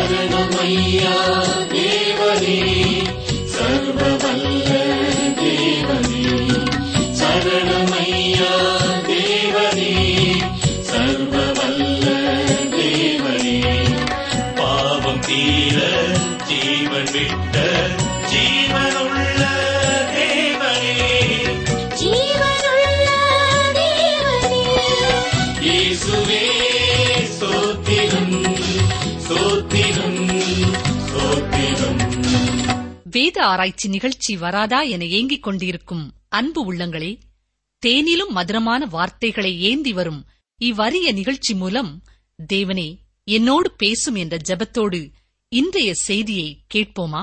சரணமையா தேவனே சர்வவல்ல தேவனே சரணமையா தேவனே சர்வவல்ல தேவனே பாவம் தீர ஜீவன் விட்ட ஜீவனுள்ள தேவனே ஜீவனுள்ள தேவனே இயேசுவே ஸ்தோத்திரம் ஸ்தோத்திரம் ஸ்தோத்திரம் வேத ஆராய்ச்சி நிகழ்ச்சி வராதா என ஏங்கிக் கொண்டிருக்கும் அன்பு உள்ளங்களே தேனிலும் மதுரமான வார்த்தைகளை ஏந்தி வரும் இவ்வரிய நிகழ்ச்சி மூலம் தேவனே என்னோடு பேசும் என்ற ஜெபத்தோடு இன்றைய செய்தியை கேட்போமா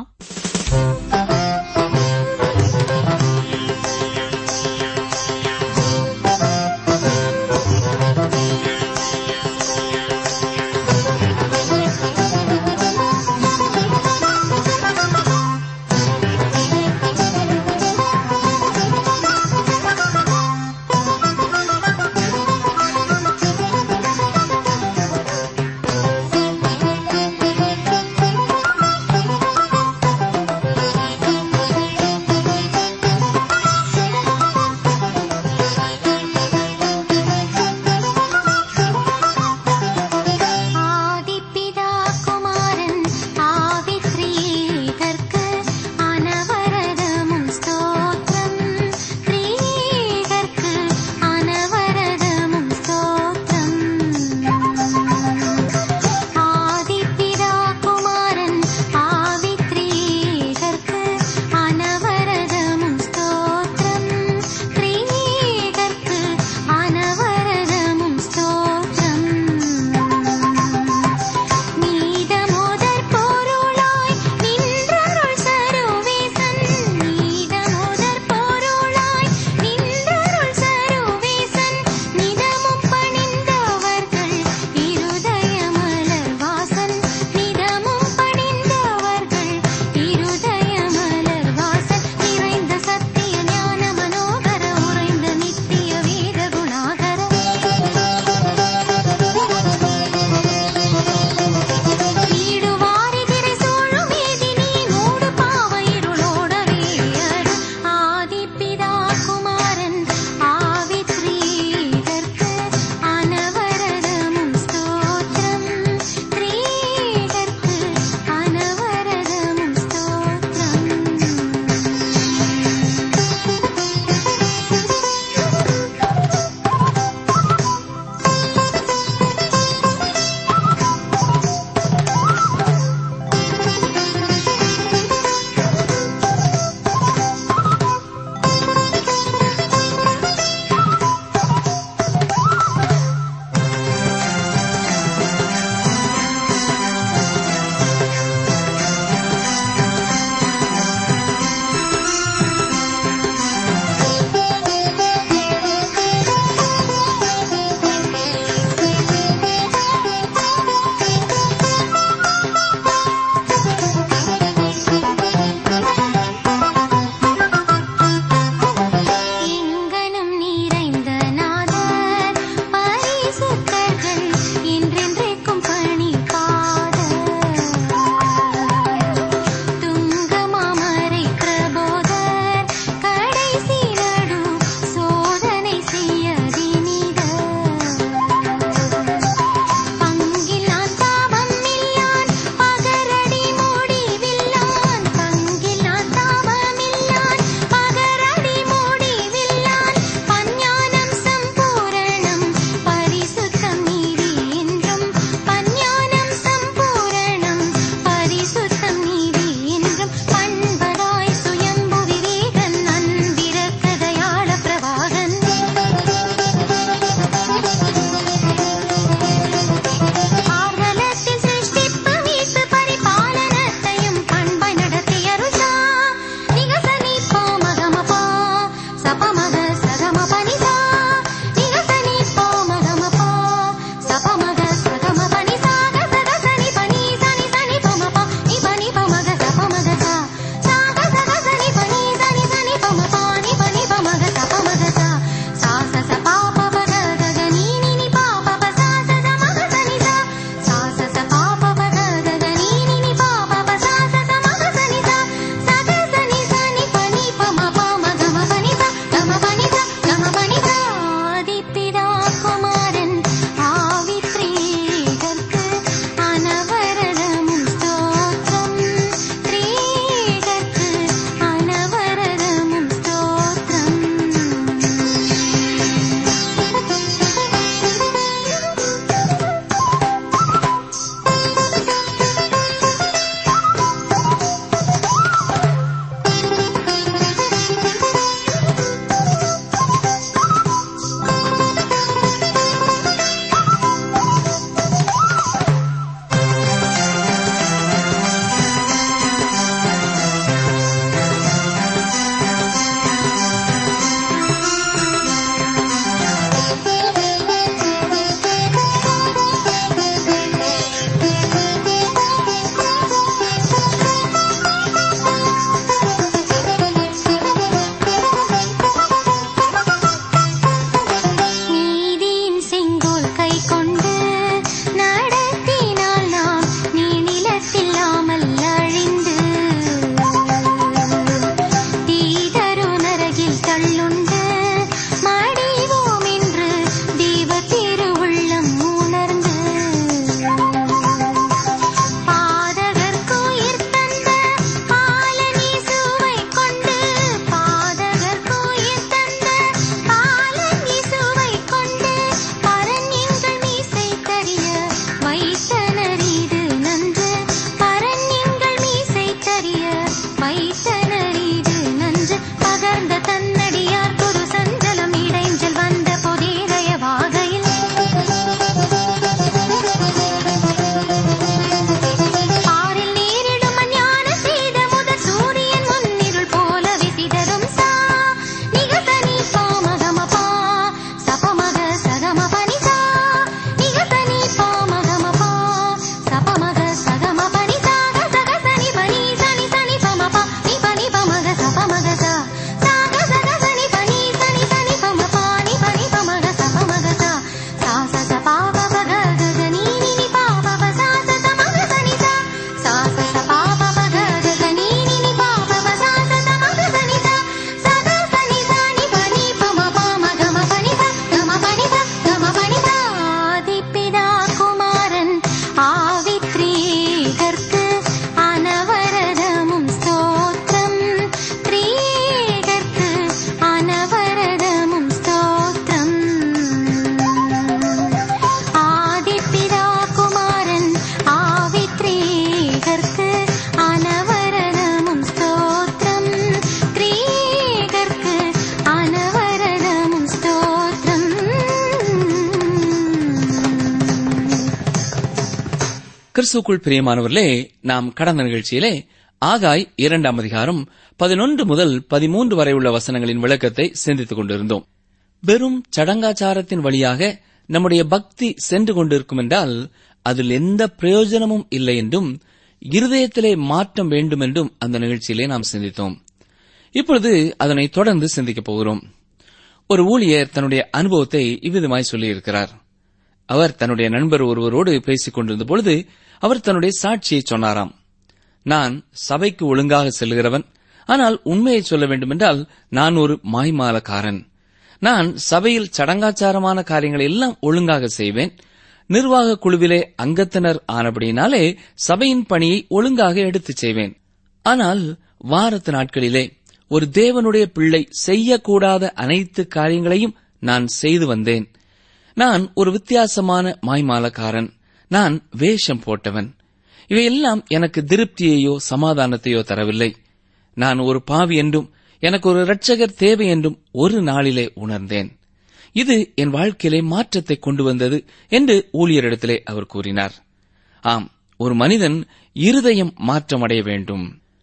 கிறிஸ்துக்குள் பிரியமானவர்களே நாம் கடந்த நிகழ்ச்சியிலே ஆகாய் இரண்டாம் அதிகாரம் பதினொன்று முதல் பதிமூன்று வரை உள்ள வசனங்களின் விளக்கத்தை சிந்தித்துக் கொண்டிருந்தோம் வெறும் சடங்காச்சாரத்தின் வழியாக நம்முடைய பக்தி சென்று கொண்டிருக்கும் என்றால் அதில் எந்த பிரயோஜனமும் இல்லை என்றும் இருதயத்திலே மாற்றம் வேண்டும் என்றும் அந்த நிகழ்ச்சியிலே நாம் சிந்தித்தோம் இப்பொழுது அதனை தொடர்ந்து சிந்திக்கப் போகிறோம் ஒரு ஊழியர் தன்னுடைய அனுபவத்தை இவ்விதமாய் சொல்லியிருக்கிறார் அவர் தன்னுடைய நண்பர் ஒருவரோடு பேசிக் கொண்டிருந்த பொழுது அவர் தன்னுடைய சாட்சியை சொன்னாராம் நான் சபைக்கு ஒழுங்காக செல்கிறவன் ஆனால் உண்மையை சொல்ல வேண்டுமென்றால் நான் ஒரு மாய்மாலக்காரன் நான் சபையில் சடங்காச்சாரமான காரியங்களை எல்லாம் ஒழுங்காக செய்வேன் நிர்வாக குழுவிலே அங்கத்தினர் ஆனபடியினாலே சபையின் பணியை ஒழுங்காக எடுத்துச் செய்வேன் ஆனால் வாரத்து நாட்களிலே ஒரு தேவனுடைய பிள்ளை செய்யக்கூடாத அனைத்து காரியங்களையும் நான் செய்து வந்தேன் நான் ஒரு வித்தியாசமான மாய்மாலக்காரன் நான் வேஷம் போட்டவன் இவையெல்லாம் எனக்கு திருப்தியையோ சமாதானத்தையோ தரவில்லை நான் ஒரு பாவி என்றும் எனக்கு ஒரு இரட்சகர் தேவை என்றும் ஒரு நாளிலே உணர்ந்தேன் இது என் வாழ்க்கையிலே மாற்றத்தை கொண்டு வந்தது என்று ஊழியரிடத்திலே அவர் கூறினார் ஆம் ஒரு மனிதன் இருதயம் மாற்றமடைய வேண்டும்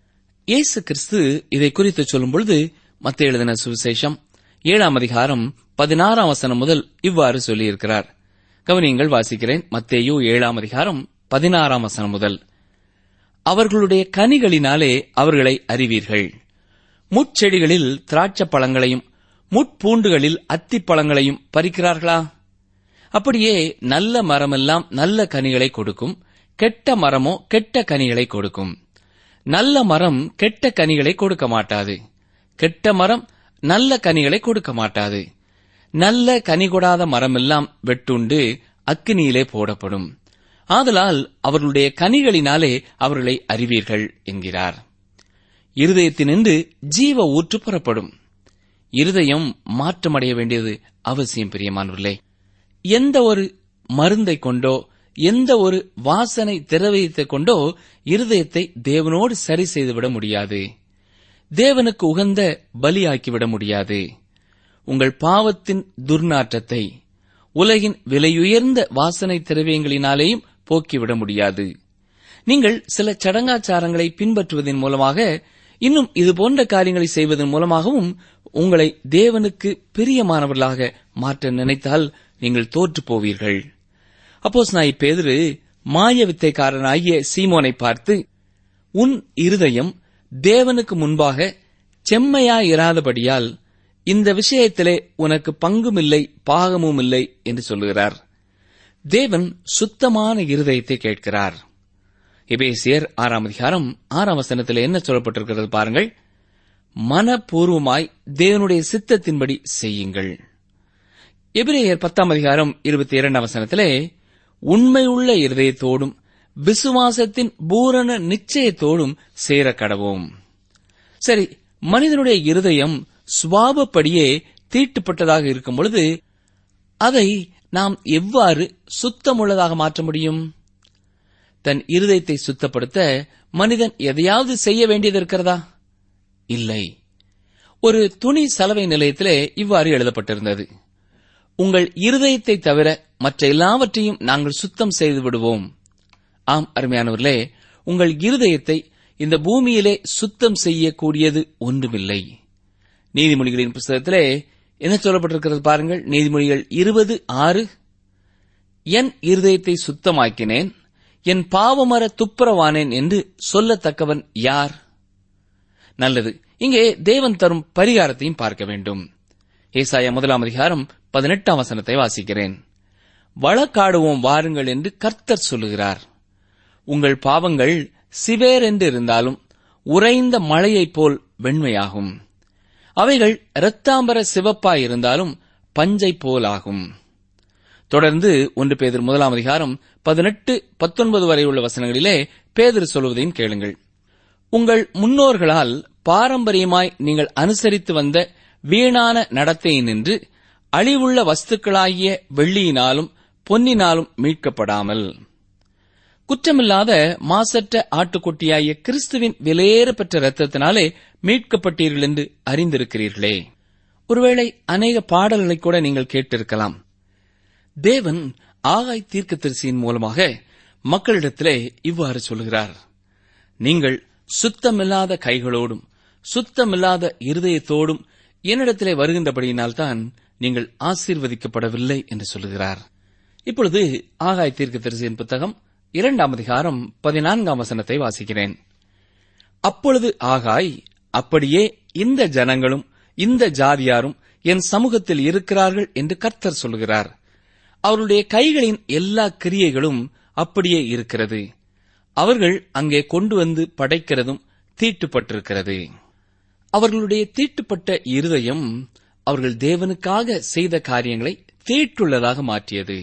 இயேசு கிறிஸ்து இதை குறித்து சொல்லும் பொழுது மத்திய எழுதின சுவிசேஷம் ஏழாம் அதிகாரம் பதினாறாம் வசனம் முதல் இவ்வாறு சொல்லியிருக்கிறார் கவனியங்கள் வாசிக்கிறேன் மத்தேயு ஏழாம் அதிகாரம் பதினாறாம் வசனம் முதல் அவர்களுடைய கனிகளினாலே அவர்களை அறிவீர்கள் முட்செடிகளில் திராட்சை பழங்களையும் முட்பூண்டுகளில் அத்திப்பழங்களையும் பறிக்கிறார்களா அப்படியே நல்ல மரமெல்லாம் நல்ல கனிகளை கொடுக்கும் கெட்ட மரமோ கெட்ட கனிகளை கொடுக்கும் நல்ல மரம் கெட்ட கனிகளை கொடுக்க மாட்டாது கெட்ட மரம் நல்ல கனிகளை கொடுக்க மாட்டாது நல்ல கனி கொடாத மரமெல்லாம் வெட்டுண்டு அக்கினியிலே போடப்படும் ஆதலால் அவர்களுடைய கனிகளினாலே அவர்களை அறிவீர்கள் என்கிறார் இருதயத்தினின்று ஜீவ ஊற்று புறப்படும் இருதயம் மாற்றமடைய வேண்டியது அவசியம் பிரியமானவர்களே எந்த ஒரு மருந்தை கொண்டோ எந்த ஒரு வாசனை திரவியத்தை கொண்டோ இருதயத்தை தேவனோடு சரி செய்துவிட முடியாது தேவனுக்கு உகந்த பலியாக்கிவிட முடியாது உங்கள் பாவத்தின் துர்நாற்றத்தை உலகின் விலையுயர்ந்த வாசனை திரவியங்களினாலேயும் போக்கிவிட முடியாது நீங்கள் சில சடங்காச்சாரங்களை பின்பற்றுவதன் மூலமாக இன்னும் இது போன்ற காரியங்களை செய்வதன் மூலமாகவும் உங்களை தேவனுக்கு பிரியமானவர்களாக மாற்ற நினைத்தால் நீங்கள் தோற்று போவீர்கள் அப்போஸ் நாய் பேதுரு மாய வித்தைக்காரனாகிய சீமோனை பார்த்து உன் இருதயம் தேவனுக்கு முன்பாக செம்மையாயிராதபடியால் இந்த விஷயத்திலே உனக்கு பங்குமில்லை பாகமும் இல்லை என்று சொல்லுகிறார் தேவன் சுத்தமான இருதயத்தை கேட்கிறார் எபேசியர் ஆறாம் அதிகாரம் ஆறாம் வசனத்தில் என்ன சொல்லப்பட்டிருக்கிறது பாருங்கள் மனப்பூர்வமாய் தேவனுடைய சித்தத்தின்படி செய்யுங்கள் எபிரேயர் பத்தாம் அதிகாரம் இருபத்தி இரண்டாம் வசனத்திலே உண்மையுள்ள இருதயத்தோடும் விசுவாசத்தின் பூரண நிச்சயத்தோடும் சேர கடவோம் சரி மனிதனுடைய இருதயம் சுவாபப்படியே தீட்டுப்பட்டதாக இருக்கும் பொழுது அதை நாம் எவ்வாறு சுத்தமுள்ளதாக மாற்ற முடியும் தன் இருதயத்தை சுத்தப்படுத்த மனிதன் எதையாவது செய்ய வேண்டியது இருக்கிறதா இல்லை ஒரு துணி சலவை நிலையத்திலே இவ்வாறு எழுதப்பட்டிருந்தது உங்கள் இருதயத்தை தவிர மற்ற எல்லாவற்றையும் நாங்கள் சுத்தம் செய்து விடுவோம் ஆம் அருமையானவர்களே உங்கள் இருதயத்தை இந்த பூமியிலே சுத்தம் செய்யக்கூடியது ஒன்றுமில்லை நீதிமொழிகளின் புஸ்தகத்திலே என்ன சொல்லப்பட்டிருக்கிறது பாருங்கள் நீதிமொழிகள் இருபது ஆறு என் இருதயத்தை சுத்தமாக்கினேன் என் பாவமர துப்புரவானேன் என்று சொல்லத்தக்கவன் யார் நல்லது இங்கே தேவன் தரும் பரிகாரத்தையும் பார்க்க வேண்டும் ஏசாயா முதலாம் அதிகாரம் பதினெட்டாம் வசனத்தை வாசிக்கிறேன் வழக்காடுவோம் வாருங்கள் என்று கர்த்தர் சொல்லுகிறார் உங்கள் பாவங்கள் சிவேர் என்று இருந்தாலும் உறைந்த மழையைப் போல் வெண்மையாகும் அவைகள் இரத்தாம்பர சிவப்பாய் இருந்தாலும் பஞ்சை போலாகும் தொடர்ந்து ஒன்று பேதர் முதலாம் அதிகாரம் பதினெட்டு பத்தொன்பது வரை உள்ள வசனங்களிலே பேதர் சொல்வதையும் கேளுங்கள் உங்கள் முன்னோர்களால் பாரம்பரியமாய் நீங்கள் அனுசரித்து வந்த வீணான நடத்தை நின்று அழிவுள்ள வஸ்துக்களாகிய வெள்ளியினாலும் பொன்னினாலும் மீட்கப்படாமல் குற்றமில்லாத மாசற்ற ஆட்டுக்குட்டியாகிய கிறிஸ்துவின் விலையேற பெற்ற இரத்தத்தினாலே மீட்கப்பட்டீர்கள் என்று அறிந்திருக்கிறீர்களே ஒருவேளை அநேக பாடல்களை கூட நீங்கள் கேட்டிருக்கலாம் தேவன் ஆகாய் தீர்க்கதரிசியின் மூலமாக மக்களிடத்திலே இவ்வாறு சொல்கிறார் நீங்கள் சுத்தமில்லாத கைகளோடும் சுத்தமில்லாத இருதயத்தோடும் என்னிடத்திலே வருகின்றபடியினால்தான் நீங்கள் ஆசீர்வதிக்கப்படவில்லை என்று சொல்லுகிறார் இப்பொழுது ஆகாய் தீர்க்க தரிசியின் புத்தகம் இரண்டாம் அதிகாரம் பதினான்காம் வசனத்தை வாசிக்கிறேன் அப்பொழுது ஆகாய் அப்படியே இந்த ஜனங்களும் இந்த ஜாதியாரும் என் சமூகத்தில் இருக்கிறார்கள் என்று கர்த்தர் சொல்கிறார் அவருடைய கைகளின் எல்லா கிரியைகளும் அப்படியே இருக்கிறது அவர்கள் அங்கே கொண்டு வந்து படைக்கிறதும் தீட்டுப்பட்டிருக்கிறது அவர்களுடைய தீட்டுப்பட்ட இருதயம் அவர்கள் தேவனுக்காக செய்த காரியங்களை தீட்டுள்ளதாக மாற்றியது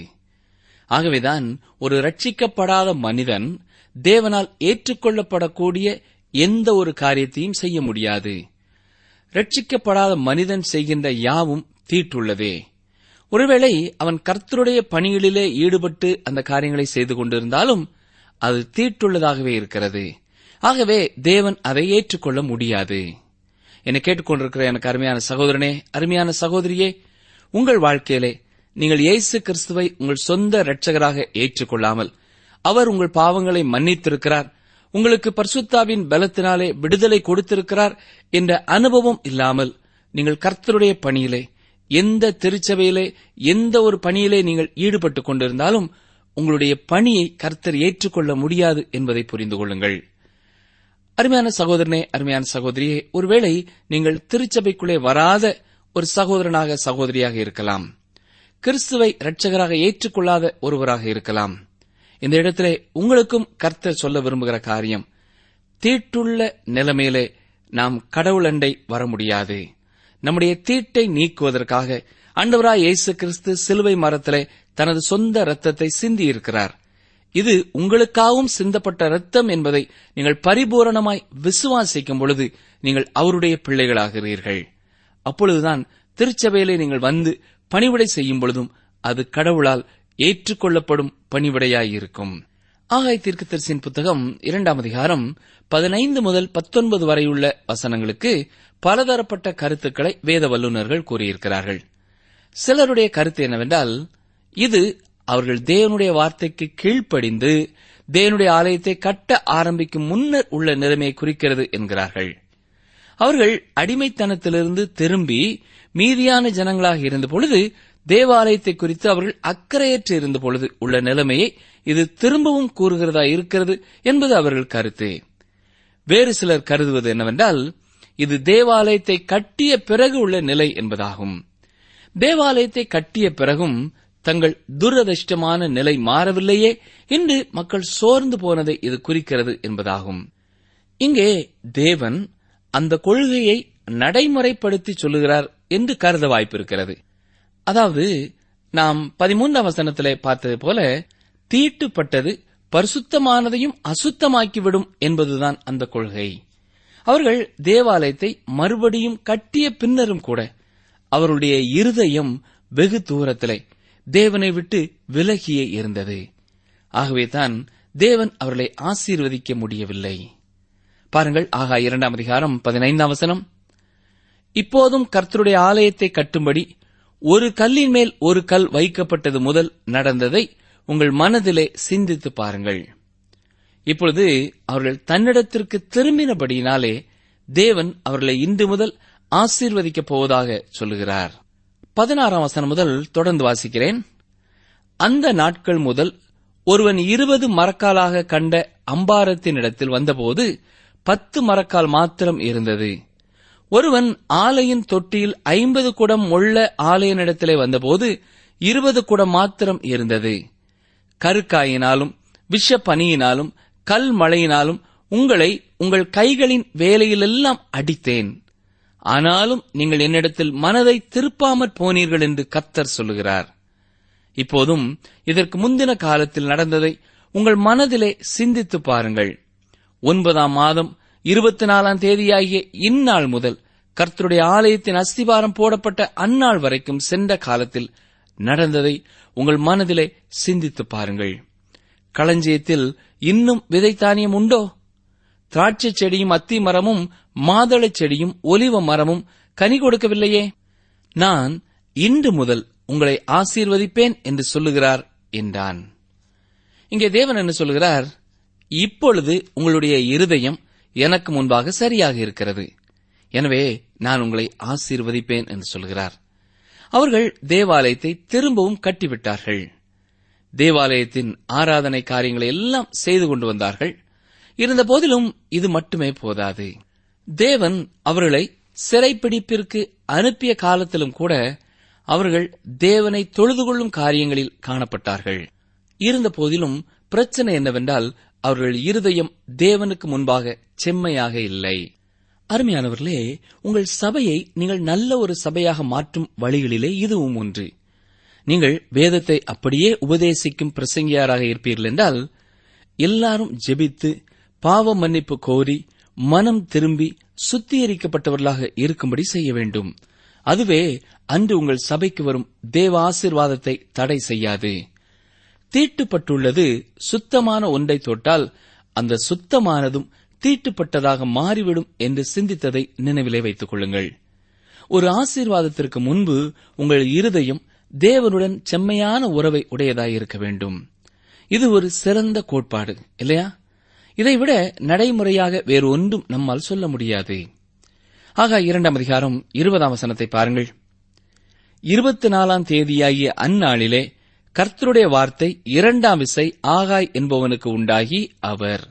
ஆகவேதான் ஒரு ரட்சிக்கப்படாத மனிதன் தேவனால் ஏற்றுக்கொள்ளப்படக்கூடிய எந்த ஒரு காரியத்தையும் செய்ய முடியாது ரட்சிக்கப்படாத மனிதன் செய்கின்ற யாவும் தீட்டுள்ளதே ஒருவேளை அவன் கர்த்தருடைய பணிகளிலே ஈடுபட்டு அந்த காரியங்களை செய்து கொண்டிருந்தாலும் அது தீட்டுள்ளதாகவே இருக்கிறது ஆகவே தேவன் அதை ஏற்றுக்கொள்ள முடியாது என்னை கேட்டுக்கொண்டிருக்கிற எனக்கு அருமையான சகோதரனே அருமையான சகோதரியே உங்கள் வாழ்க்கையிலே நீங்கள் இயேசு கிறிஸ்துவை உங்கள் சொந்த இரட்சகராக ஏற்றுக்கொள்ளாமல் அவர் உங்கள் பாவங்களை மன்னித்திருக்கிறார் உங்களுக்கு பரிசுத்தாவின் பலத்தினாலே விடுதலை கொடுத்திருக்கிறார் என்ற அனுபவம் இல்லாமல் நீங்கள் கர்த்தருடைய பணியிலே எந்த திருச்சபையிலே எந்த ஒரு பணியிலே நீங்கள் ஈடுபட்டுக் கொண்டிருந்தாலும் உங்களுடைய பணியை கர்த்தர் ஏற்றுக்கொள்ள முடியாது என்பதை புரிந்து கொள்ளுங்கள் அருமையான சகோதரனே அருமையான சகோதரியே ஒருவேளை நீங்கள் திருச்சபைக்குள்ளே வராத ஒரு சகோதரனாக சகோதரியாக இருக்கலாம் கிறிஸ்துவை இரட்சகராக ஏற்றுக்கொள்ளாத ஒருவராக இருக்கலாம் இந்த இடத்திலே உங்களுக்கும் கர்த்தர் சொல்ல விரும்புகிற காரியம் தீட்டுள்ள நிலைமையிலே நாம் கடவுள் அண்டை வர முடியாது நம்முடைய தீட்டை நீக்குவதற்காக ஆண்டவராய் இயேசு கிறிஸ்து சிலுவை மரத்திலே தனது சொந்த இரத்தத்தை சிந்தியிருக்கிறார் இது உங்களுக்காகவும் சிந்தப்பட்ட இரத்தம் என்பதை நீங்கள் பரிபூரணமாய் விசுவாசிக்கும் பொழுது நீங்கள் அவருடைய பிள்ளைகளாகிறீர்கள் அப்பொழுதுதான் திருச்சபையிலே நீங்கள் வந்து பணிவிடை செய்யும் பொழுதும் அது கடவுளால் ஏற்றுக்கொள்ளப்படும் பணிவிடையாயிருக்கும் ஆகாய் தீர்க்கதரிசியின் புத்தகம் இரண்டாம் அதிகாரம் பதினைந்து முதல் பத்தொன்பது வரையுள்ள வசனங்களுக்கு பலதரப்பட்ட கருத்துக்களை வேத வல்லுநர்கள் கூறியிருக்கிறார்கள் சிலருடைய கருத்து என்னவென்றால் இது அவர்கள் தேவனுடைய வார்த்தைக்கு கீழ்ப்படிந்து தேவனுடைய ஆலயத்தை கட்ட ஆரம்பிக்கும் முன்னர் உள்ள நிலைமையை குறிக்கிறது என்கிறார்கள் அவர்கள் அடிமைத்தனத்திலிருந்து திரும்பி மீதியான ஜனங்களாக இருந்த பொழுது தேவாலயத்தை குறித்து அவர்கள் அக்கறையற்று இருந்த பொழுது உள்ள நிலைமையை இது திரும்பவும் கூறுகிறதா இருக்கிறது என்பது அவர்கள் கருத்து வேறு சிலர் கருதுவது என்னவென்றால் இது தேவாலயத்தை கட்டிய பிறகு உள்ள நிலை என்பதாகும் தேவாலயத்தை கட்டிய பிறகும் தங்கள் துரதிருஷ்டமான நிலை மாறவில்லையே என்று மக்கள் சோர்ந்து போனதை இது குறிக்கிறது என்பதாகும் இங்கே தேவன் அந்த கொள்கையை நடைமுறைப்படுத்தி சொல்லுகிறார் என்று கருத வாய்ப்பிருக்கிறது அதாவது நாம் பதிமூன்றாம் வசனத்திலே பார்த்தது போல தீட்டுப்பட்டது பரிசுத்தமானதையும் அசுத்தமாக்கிவிடும் என்பதுதான் அந்த கொள்கை அவர்கள் தேவாலயத்தை மறுபடியும் கட்டிய பின்னரும் கூட அவருடைய இருதயம் வெகு தூரத்திலே தேவனை விட்டு விலகியே இருந்தது ஆகவே தான் தேவன் அவர்களை ஆசீர்வதிக்க முடியவில்லை பாருங்கள் ஆகா இரண்டாம் அதிகாரம் பதினைந்தாம் வசனம் இப்போதும் கர்த்தருடைய ஆலயத்தை கட்டும்படி ஒரு கல்லின் மேல் ஒரு கல் வைக்கப்பட்டது முதல் நடந்ததை உங்கள் மனதிலே சிந்தித்து பாருங்கள் இப்பொழுது அவர்கள் தன்னிடத்திற்கு திரும்பினபடியினாலே தேவன் அவர்களை இன்று முதல் ஆசீர்வதிக்கப் போவதாக சொல்லுகிறார் பதினாறாம் வசனம் முதல் தொடர்ந்து வாசிக்கிறேன் அந்த நாட்கள் முதல் ஒருவன் இருபது மரக்காலாக கண்ட அம்பாரத்தினிடத்தில் வந்தபோது பத்து மரக்கால் மாத்திரம் இருந்தது ஒருவன் ஆலையின் தொட்டியில் ஐம்பது குடம் உள்ள ஆலையனிடத்திலே வந்தபோது இருபது குடம் மாத்திரம் இருந்தது கருக்காயினாலும் விஷ பனியினாலும் கல் மழையினாலும் உங்களை உங்கள் கைகளின் வேலையிலெல்லாம் அடித்தேன் ஆனாலும் நீங்கள் என்னிடத்தில் மனதை திருப்பாமற் போனீர்கள் என்று கத்தர் சொல்லுகிறார் இப்போதும் இதற்கு முந்தின காலத்தில் நடந்ததை உங்கள் மனதிலே சிந்தித்து பாருங்கள் ஒன்பதாம் மாதம் இருபத்தி நாலாம் தேதியாகிய இந்நாள் முதல் கர்த்தருடைய ஆலயத்தின் அஸ்திவாரம் போடப்பட்ட அந்நாள் வரைக்கும் சென்ற காலத்தில் நடந்ததை உங்கள் மனதிலே சிந்தித்து பாருங்கள் களஞ்சியத்தில் இன்னும் விதைத்தானியம் உண்டோ திராட்சை செடியும் அத்தி மரமும் மாதளச் செடியும் ஒலிவ மரமும் கனி கொடுக்கவில்லையே நான் இன்று முதல் உங்களை ஆசீர்வதிப்பேன் என்று சொல்லுகிறார் என்றான் இங்கே தேவன் என்ன சொல்கிறார் இப்பொழுது உங்களுடைய இருதயம் எனக்கு முன்பாக சரியாக இருக்கிறது எனவே நான் உங்களை ஆசீர்வதிப்பேன் என்று சொல்கிறார் அவர்கள் தேவாலயத்தை திரும்பவும் கட்டிவிட்டார்கள் தேவாலயத்தின் ஆராதனை காரியங்களை எல்லாம் செய்து கொண்டு வந்தார்கள் இருந்த போதிலும் இது மட்டுமே போதாது தேவன் அவர்களை சிறைப்பிடிப்பிற்கு அனுப்பிய காலத்திலும் கூட அவர்கள் தேவனை தொழுது கொள்ளும் காரியங்களில் காணப்பட்டார்கள் இருந்த போதிலும் பிரச்சனை என்னவென்றால் அவர்கள் இருதயம் தேவனுக்கு முன்பாக செம்மையாக இல்லை அருமையானவர்களே உங்கள் சபையை நீங்கள் நல்ல ஒரு சபையாக மாற்றும் வழிகளிலே இதுவும் ஒன்று நீங்கள் வேதத்தை அப்படியே உபதேசிக்கும் பிரசங்கியாராக இருப்பீர்கள் என்றால் எல்லாரும் ஜெபித்து பாவ மன்னிப்பு கோரி மனம் திரும்பி சுத்திகரிக்கப்பட்டவர்களாக இருக்கும்படி செய்ய வேண்டும் அதுவே அன்று உங்கள் சபைக்கு வரும் தேவ ஆசீர்வாதத்தை தடை செய்யாது தீட்டுப்பட்டுள்ளது சுத்தமான ஒன்றை தொட்டால் அந்த சுத்தமானதும் தீட்டுப்பட்டதாக மாறிவிடும் என்று சிந்தித்ததை நினைவிலே வைத்துக் கொள்ளுங்கள் ஒரு ஆசீர்வாதத்திற்கு முன்பு உங்கள் இருதயம் தேவனுடன் செம்மையான உறவை உடையதாய் இருக்க வேண்டும் இது ஒரு சிறந்த கோட்பாடு இல்லையா இதைவிட நடைமுறையாக வேறு ஒன்றும் நம்மால் சொல்ல முடியாது ஆக இரண்டாம் அதிகாரம் இருபதாம் வசனத்தை பாருங்கள் இருபத்தி நாலாம் தேதியாகிய அந்நாளிலே கர்த்தருடைய வார்த்தை இரண்டாம் விசை ஆகாய் என்பவனுக்கு உண்டாகி அவர்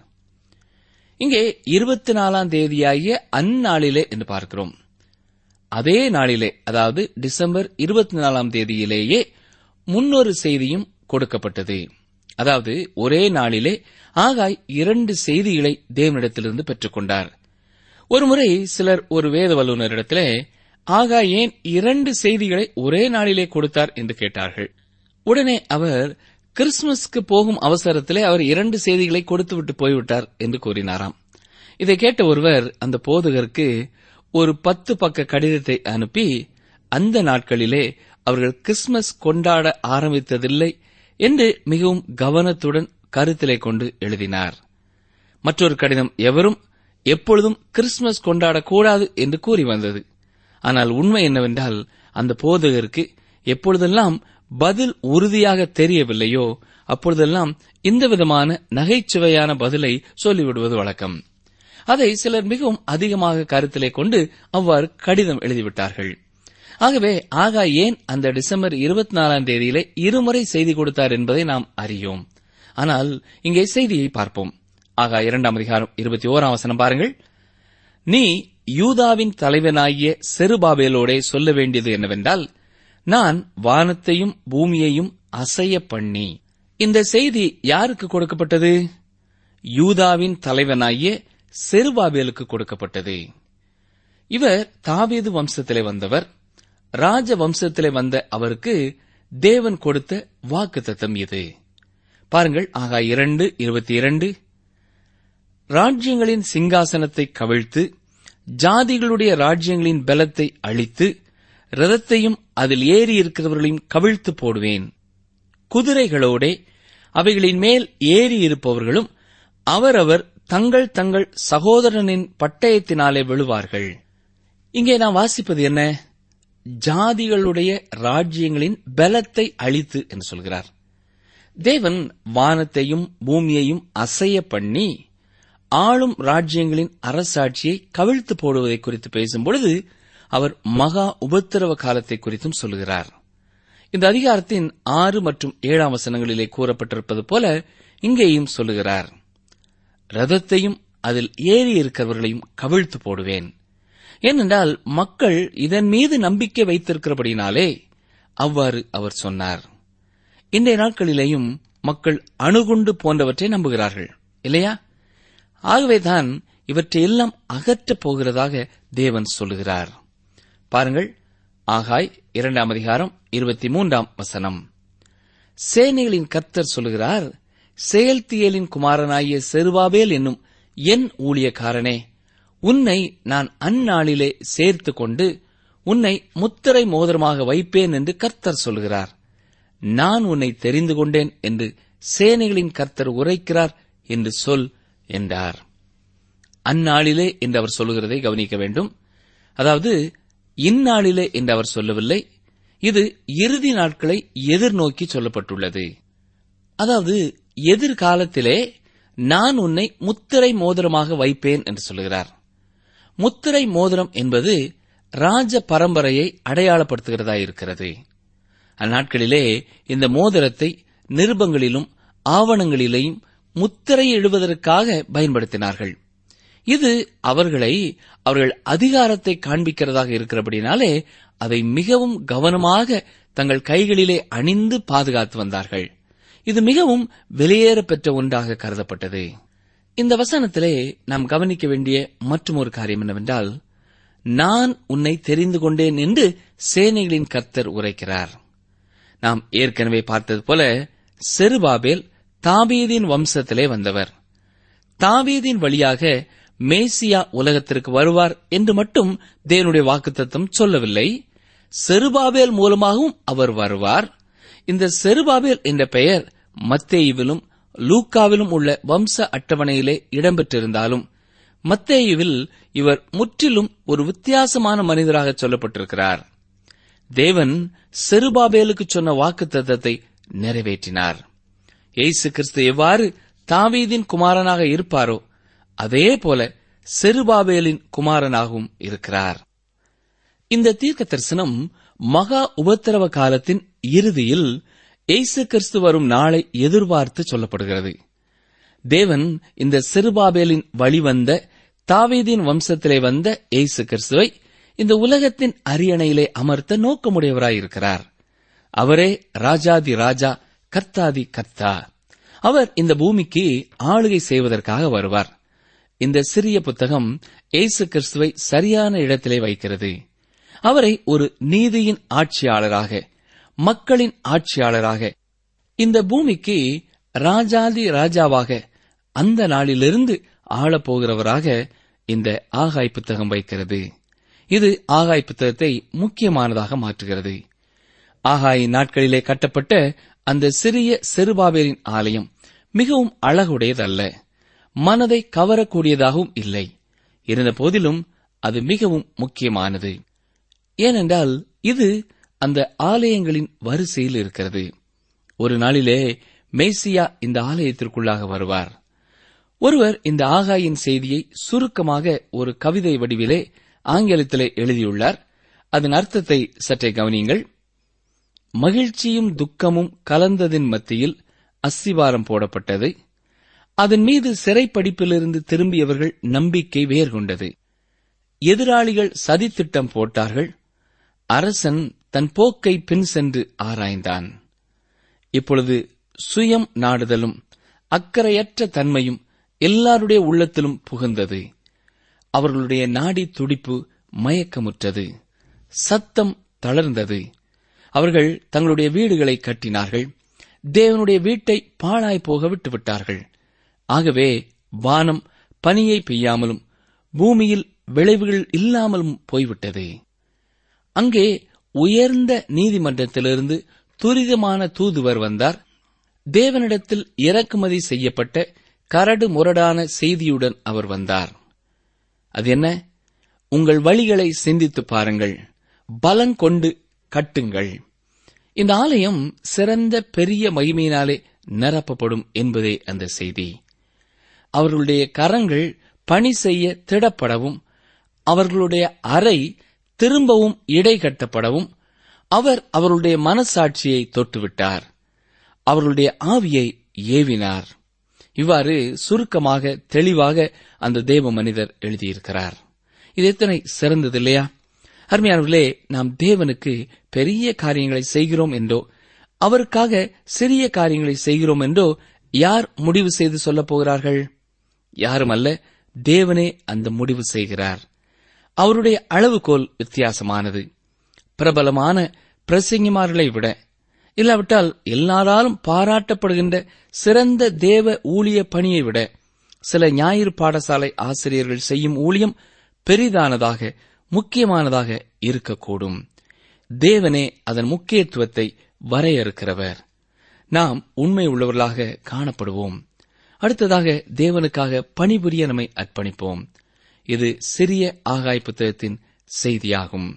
இங்கே இருபத்தி நாலாம் தேதியாகிய அந்நாளிலே என்று பார்க்கிறோம் அதே நாளிலே அதாவது டிசம்பர் இருபத்தி நாலாம் தேதியிலேயே முன்னொரு செய்தியும் கொடுக்கப்பட்டது அதாவது ஒரே நாளிலே ஆகாய் இரண்டு செய்திகளை தேவனிடத்திலிருந்து பெற்றுக்கொண்டார் ஒருமுறை சிலர் ஒரு வேத வல்லுநரிடத்திலே ஆகாய் ஏன் இரண்டு செய்திகளை ஒரே நாளிலே கொடுத்தார் என்று கேட்டார்கள் உடனே அவர் கிறிஸ்துமஸ்க்கு போகும் அவசரத்திலே அவர் இரண்டு செய்திகளை கொடுத்துவிட்டு போய்விட்டார் என்று கூறினாராம் இதை கேட்ட ஒருவர் அந்த போதகருக்கு ஒரு பத்து பக்க கடிதத்தை அனுப்பி அந்த நாட்களிலே அவர்கள் கிறிஸ்துமஸ் கொண்டாட ஆரம்பித்ததில்லை என்று மிகவும் கவனத்துடன் கருத்திலே கொண்டு எழுதினார் மற்றொரு கடிதம் எவரும் எப்பொழுதும் கிறிஸ்துமஸ் கொண்டாடக்கூடாது என்று கூறி வந்தது ஆனால் உண்மை என்னவென்றால் அந்த போதகருக்கு எப்பொழுதெல்லாம் பதில் உறுதியாக தெரியவில்லையோ அப்பொழுதெல்லாம் இந்த விதமான நகைச்சுவையான பதிலை சொல்லிவிடுவது வழக்கம் அதை சிலர் மிகவும் அதிகமாக கருத்திலே கொண்டு அவ்வாறு கடிதம் எழுதிவிட்டார்கள் ஆகவே ஆகா ஏன் அந்த டிசம்பர் இருபத்தி நாலாம் தேதியிலே இருமுறை செய்தி கொடுத்தார் என்பதை நாம் அறியோம் ஆனால் இங்கே செய்தியை பார்ப்போம் ஆகா இரண்டாம் அதிகாரம் இருபத்தி ஓராம் வசனம் பாருங்கள் நீ யூதாவின் தலைவனாகிய செருபாபேலோடே சொல்ல வேண்டியது என்னவென்றால் நான் வானத்தையும் பூமியையும் அசைய பண்ணி இந்த செய்தி யாருக்கு கொடுக்கப்பட்டது யூதாவின் தலைவனாகிய செருபாபேலுக்கு கொடுக்கப்பட்டது இவர் தாவீது வம்சத்திலே வந்தவர் ராஜ வம்சத்திலே வந்த அவருக்கு தேவன் கொடுத்த வாக்குத்தத்தம் இது பாருங்கள் ஆகா இரண்டு இருபத்தி இரண்டு ராஜ்யங்களின் சிங்காசனத்தை கவிழ்த்து ஜாதிகளுடைய ராஜ்யங்களின் பலத்தை அழித்து ரதத்தையும் அதில் ஏறி இருக்கிறவர்களையும் கவிழ்த்து போடுவேன் குதிரைகளோடே அவைகளின் மேல் ஏறி இருப்பவர்களும் அவரவர் தங்கள் தங்கள் சகோதரனின் பட்டயத்தினாலே விழுவார்கள் இங்கே நாம் வாசிப்பது என்ன ஜாதிகளுடைய ராஜ்யங்களின் பலத்தை அழித்து என்று சொல்கிறார் தேவன் வானத்தையும் பூமியையும் அசைய பண்ணி ஆளும் ராஜ்யங்களின் அரசாட்சியை கவிழ்த்து போடுவதை குறித்து பேசும்பொழுது அவர் மகா உபத்திரவ காலத்தை குறித்தும் சொல்கிறார் இந்த அதிகாரத்தின் ஆறு மற்றும் ஏழாம் வசனங்களிலே கூறப்பட்டிருப்பது போல இங்கேயும் சொல்லுகிறார் ரதத்தையும் அதில் ஏறி இருக்கிறவர்களையும் கவிழ்த்து போடுவேன் ஏனென்றால் மக்கள் இதன் மீது நம்பிக்கை வைத்திருக்கிறபடினாலே அவ்வாறு அவர் சொன்னார் இன்றைய நாட்களிலேயும் மக்கள் அணுகுண்டு போன்றவற்றை நம்புகிறார்கள் இல்லையா ஆகவேதான் இவற்றையெல்லாம் அகற்றப் போகிறதாக தேவன் சொல்லுகிறார் பாருங்கள் ஆகாய் இரண்டாம் அதிகாரம் இருபத்தி மூன்றாம் வசனம் சேனைகளின் கர்த்தர் சொல்லுகிறார் செயல்தியலின் குமாரனாகிய செருபாபேல் என்னும் என் ஊழியக்காரனே உன்னை நான் அந்நாளிலே சேர்த்து கொண்டு உன்னை முத்திரை மோதிரமாக வைப்பேன் என்று கர்த்தர் சொல்கிறார் நான் உன்னை தெரிந்து கொண்டேன் என்று சேனைகளின் கர்த்தர் உரைக்கிறார் என்று சொல் என்றார் அந்நாளிலே என்று அவர் சொல்லுகிறதை கவனிக்க வேண்டும் அதாவது இந்நாளிலே என்று அவர் சொல்லவில்லை இது இறுதி நாட்களை எதிர்நோக்கி சொல்லப்பட்டுள்ளது அதாவது எதிர்காலத்திலே நான் உன்னை முத்திரை மோதிரமாக வைப்பேன் என்று சொல்லுகிறார் முத்திரை மோதிரம் என்பது ராஜ பரம்பரையை அடையாளப்படுத்துகிறதா இருக்கிறது அந்நாட்களிலே இந்த மோதிரத்தை நிருபங்களிலும் ஆவணங்களிலேயும் முத்திரை இடுவதற்காக பயன்படுத்தினார்கள் இது அவர்களை அவர்கள் அதிகாரத்தை காண்பிக்கிறதாக இருக்கிறபடினாலே அதை மிகவும் கவனமாக தங்கள் கைகளிலே அணிந்து பாதுகாத்து வந்தார்கள் இது மிகவும் வெளியேற பெற்ற ஒன்றாக கருதப்பட்டது இந்த வசனத்திலே நாம் கவனிக்க வேண்டிய மற்றும் ஒரு காரியம் என்னவென்றால் நான் உன்னை தெரிந்து கொண்டேன் என்று சேனைகளின் கர்த்தர் உரைக்கிறார் நாம் ஏற்கனவே பார்த்தது போல செருபாபேல் தாபீதின் வம்சத்திலே வந்தவர் தாவீதின் வழியாக மேசியா உலகத்திற்கு வருவார் என்று மட்டும் தேவனுடைய வாக்குத்தத்தம் சொல்லவில்லை செருபாபேல் மூலமாகவும் அவர் வருவார் இந்த செருபாபேல் என்ற பெயர் மத்தேயுவிலும் லூக்காவிலும் உள்ள வம்ச அட்டவணையிலே இடம்பெற்றிருந்தாலும் மத்தேயுவில் இவர் முற்றிலும் ஒரு வித்தியாசமான மனிதராக சொல்லப்பட்டிருக்கிறார் தேவன் செருபாபேலுக்கு சொன்ன வாக்குத்தத்தத்தை நிறைவேற்றினார் இயேசு கிறிஸ்து எவ்வாறு தாவீதின் குமாரனாக இருப்பாரோ அதே போல செருபாபேலின் குமாரனாகவும் இருக்கிறார் இந்த தீர்க்க தரிசனம் மகா உபத்திரவ காலத்தின் இறுதியில் இயேசு கிறிஸ்து வரும் நாளை எதிர்பார்த்து சொல்லப்படுகிறது தேவன் இந்த சிறுபாபேலின் வழிவந்த தாவீதின் வம்சத்திலே வந்த இயேசு கிறிஸ்துவை இந்த உலகத்தின் அரியணையிலே அமர்த்த நோக்கமுடையவராயிருக்கிறார் அவரே ராஜாதி ராஜா கர்த்தாதி கர்த்தா அவர் இந்த பூமிக்கு ஆளுகை செய்வதற்காக வருவார் இந்த சிறிய புத்தகம் இயேசு கிறிஸ்துவை சரியான இடத்திலே வைக்கிறது அவரை ஒரு நீதியின் ஆட்சியாளராக மக்களின் ஆட்சியாளராக இந்த பூமிக்கு ராஜாதி ராஜாவாக அந்த நாளிலிருந்து ஆளப்போகிறவராக இந்த ஆகாய் புத்தகம் வைக்கிறது இது ஆகாய் புத்தகத்தை முக்கியமானதாக மாற்றுகிறது ஆகாயின் நாட்களிலே கட்டப்பட்ட அந்த சிறிய செருபாவேலின் ஆலயம் மிகவும் அழகுடையதல்ல மனதை கவரக்கூடியதாகவும் இல்லை இருந்த போதிலும் அது மிகவும் முக்கியமானது ஏனென்றால் இது அந்த ஆலயங்களின் வரிசையில் இருக்கிறது ஒரு நாளிலே மேசியா இந்த ஆலயத்திற்குள்ளாக வருவார் ஒருவர் இந்த ஆகாயின் செய்தியை சுருக்கமாக ஒரு கவிதை வடிவிலே ஆங்கிலத்திலே எழுதியுள்ளார் அதன் அர்த்தத்தை சற்றே கவனியுங்கள் மகிழ்ச்சியும் துக்கமும் கலந்ததின் மத்தியில் அஸ்திவாரம் போடப்பட்டது அதன் மீது சிறைப்படிப்பிலிருந்து திரும்பியவர்கள் நம்பிக்கை வேர் கொண்டது எதிராளிகள் சதித்திட்டம் போட்டார்கள் அரசன் தன் போக்கை பின் சென்று ஆராய்ந்தான் இப்பொழுது சுயம் நாடுதலும் அக்கறையற்ற தன்மையும் எல்லாருடைய உள்ளத்திலும் புகுந்தது அவர்களுடைய நாடி துடிப்பு மயக்கமுற்றது சத்தம் தளர்ந்தது அவர்கள் தங்களுடைய வீடுகளை கட்டினார்கள் தேவனுடைய வீட்டை பாழாய் போக விட்டுவிட்டார்கள் ஆகவே வானம் பனியை பெய்யாமலும் பூமியில் விளைவுகள் இல்லாமலும் போய்விட்டது அங்கே உயர்ந்த நீதிமன்றத்திலிருந்து துரிதமான தூதுவர் வந்தார் தேவனிடத்தில் இறக்குமதி செய்யப்பட்ட கரடு முரடான செய்தியுடன் அவர் வந்தார் அது என்ன உங்கள் வழிகளை சிந்தித்து பாருங்கள் பலன் கொண்டு கட்டுங்கள் இந்த ஆலயம் சிறந்த பெரிய மகிமையினாலே நிரப்பப்படும் என்பதே அந்த செய்தி அவர்களுடைய கரங்கள் பணி செய்ய திடப்படவும் அவர்களுடைய அறை திரும்பவும் இடை கட்டப்படவும் அவர் அவர்களுடைய மனசாட்சியை தொட்டுவிட்டார் அவர்களுடைய ஆவியை ஏவினார் இவ்வாறு சுருக்கமாக தெளிவாக அந்த தேவ மனிதர் எழுதியிருக்கிறார் இது எத்தனை சிறந்தது இல்லையா அருமையானவர்களே நாம் தேவனுக்கு பெரிய காரியங்களை செய்கிறோம் என்றோ அவருக்காக சிறிய காரியங்களை செய்கிறோம் என்றோ யார் முடிவு செய்து சொல்லப் போகிறார்கள் யாரும் அல்ல தேவனே அந்த முடிவு செய்கிறார் அவருடைய அளவுகோல் வித்தியாசமானது பிரபலமான பிரசங்கிமார்களை விட இல்லாவிட்டால் எல்லாராலும் பாராட்டப்படுகின்ற சிறந்த தேவ ஊழிய பணியை விட சில ஞாயிறு பாடசாலை ஆசிரியர்கள் செய்யும் ஊழியம் பெரிதானதாக முக்கியமானதாக இருக்கக்கூடும் தேவனே அதன் முக்கியத்துவத்தை வரையறுக்கிறவர் நாம் உண்மை உள்ளவர்களாக காணப்படுவோம் அடுத்ததாக தேவனுக்காக பணிபுரிய நம்மை அர்ப்பணிப்போம் இது சிறிய ஆகாய் புத்தகத்தின் செய்தியாகும்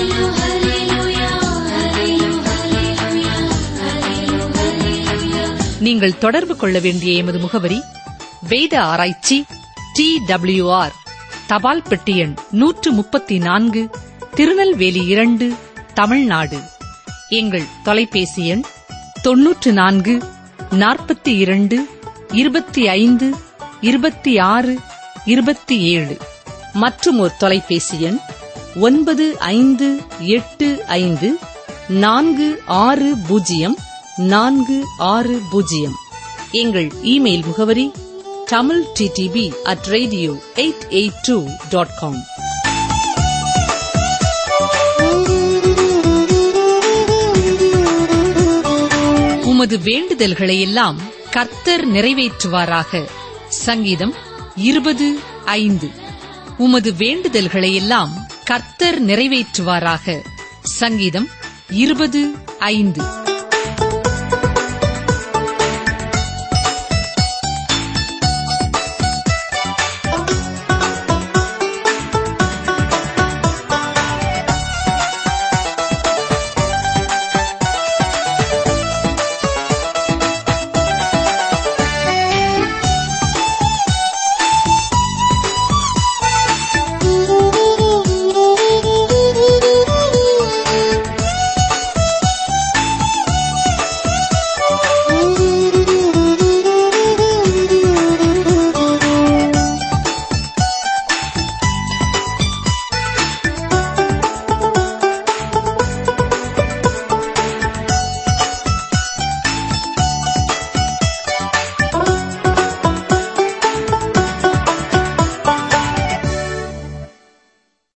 Hallelujah, hallelujah, hallelujah, hallelujah, hallelujah. நீங்கள் தொடர்பு கொள்ள வேண்டிய எமது முகவரி வேத ஆராய்ச்சி டி ஆர் தபால் பெட்டி எண் நூற்று முப்பத்தி நான்கு திருநெல்வேலி இரண்டு தமிழ்நாடு எங்கள் தொலைபேசி எண் தொன்னூற்று நான்கு நாற்பத்தி இரண்டு இருபத்தி ஐந்து இருபத்தி ஆறு இருபத்தி ஏழு மற்றும் ஒரு தொலைபேசி எண் ஒன்பது ஐந்து எட்டு ஐந்து நான்கு ஆறு பூஜ்ஜியம் நான்கு ஆறு பூஜ்ஜியம் எங்கள் இமெயில் முகவரி Tamil DDP at radio eight eight two dot com உமது வேண்டுதல்களை எல்லாம் கர்த்தர் நிறைவேற்றுவாராக சங்கீதம் இருபது ஐந்து உமது வேண்டுதல்களை எல்லாம் கர்த்தர் நிறைவேற்றுவாராக சங்கீதம் இருபது ஐந்து